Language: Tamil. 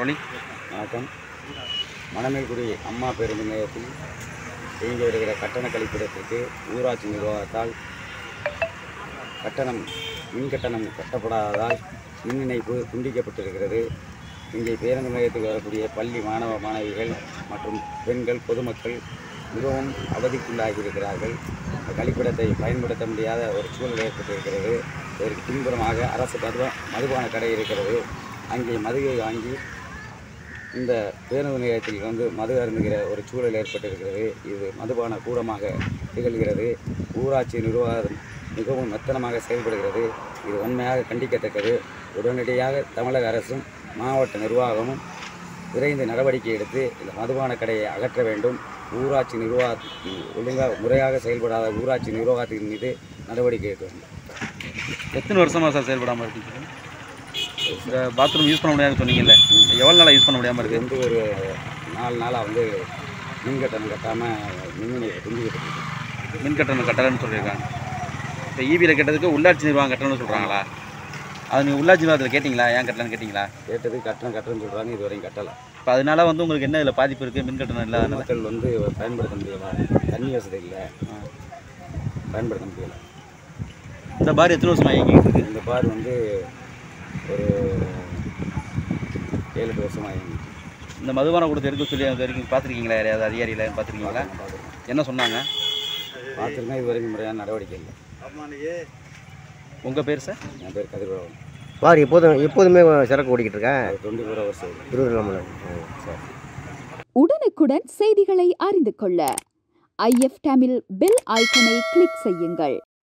ஒளி வணக்கம் மணமேல்குடி அம்மா பேருந்து நிலையத்தில் இயங்கி வருகிற கட்டண கழிப்பிடத்திற்கு ஊராட்சி நிர்வாகத்தால் கட்டணம் மின் கட்டணம் கட்டப்படாததால் மின் இணைப்பு துண்டிக்கப்பட்டிருக்கிறது இங்கே பேருந்து நிலையத்துக்கு வரக்கூடிய பள்ளி மாணவ மாணவிகள் மற்றும் பெண்கள் பொதுமக்கள் மிகவும் அவதிக்குள்ளாகி இருக்கிறார்கள் இந்த கழிப்பிடத்தை பயன்படுத்த முடியாத ஒரு சூழல் ஏற்பட்டிருக்கிறது இதற்கு பின்புறமாக அரசு மதுபா மதுபான கடை இருக்கிறது அங்கே மதுவை வாங்கி இந்த பேருந்து நிலையத்தில் வந்து மது அருந்துகிற ஒரு சூழல் ஏற்பட்டிருக்கிறது இது மதுபான கூடமாக திகழ்கிறது ஊராட்சி நிர்வாகம் மிகவும் மெத்தனமாக செயல்படுகிறது இது உண்மையாக கண்டிக்கத்தக்கது உடனடியாக தமிழக அரசும் மாவட்ட நிர்வாகமும் விரைந்து நடவடிக்கை எடுத்து இந்த மதுபான கடையை அகற்ற வேண்டும் ஊராட்சி நிர்வாக ஒழுங்காக முறையாக செயல்படாத ஊராட்சி நிர்வாகத்தின் மீது நடவடிக்கை எடுக்க வேண்டும் எத்தனை வருஷமாக சார் செயல்படாமல் இருக்கீங்க இந்த பாத்ரூம் யூஸ் பண்ண முடியாதுன்னு சொன்னீங்கல்ல எவ்வளோ நாளாக யூஸ் பண்ண முடியாமல் இது இருக்குது வந்து ஒரு நாலு நாளாக வந்து மின் கட்டணம் கட்டாமல் மின் இணைப்பு துண்டிக்கிட்டு இருக்கு. மின் கட்டணம் கட்டலன்னு சொல்லியிருக்காங்க இப்போ ஈபியில் கட்டதுக்கு உள்ளாட்சி நிர்வாகம் கட்டணும்னு சொல்கிறாங்களா அது நீங்கள் உள்ளாட்சி நிர்வாகத்தில் கேட்டிங்களா ஏன் கட்டலன்னு கேட்டிங்களா கேட்டது கட்டணம் கட்டணும்னு சொல்கிறாங்க இது வரையும் கட்டலை இப்போ அதனால வந்து உங்களுக்கு என்ன இதில் பாதிப்பு இருக்குது மின் கட்டணம் இல்லாதனால மக்கள் வந்து பயன்படுத்த முடியல தண்ணி வசதி இல்லை பயன்படுத்த முடியல இந்த பார் எத்தனை வருஷமாக இயங்கிட்டு இருக்கு இந்த பார் வந்து ஒரு ஏழு எட்டு வருஷமாக இயங்கி இந்த மதுபான கொடுத்து எடுக்க சொல்லி அது வரைக்கும் பார்த்துருக்கீங்களா யாரையாவது அதிகாரியில் பார்த்துருக்கீங்களா பார்த்துருக்கேன் என்ன சொன்னாங்க பார்த்துருக்கேன் இது வரைக்கும் முறையான நடவடிக்கை இல்லை உங்கள் பேர் சார் என் பேர் கதிர்பாவன் பார் எப்போதும் எப்போதுமே சரக்கு ஓடிக்கிட்டு இருக்கேன் அது தொண்ணூறு ஒரு வருஷம் ஆகுது. இருபது நாள் சரி உடனுக்குடன் செய்திகளை அறிந்து கொள்ள ஐஎஃப் தமிழ் பெல் ஐக்கனை கிளிக் செய்யுங்கள்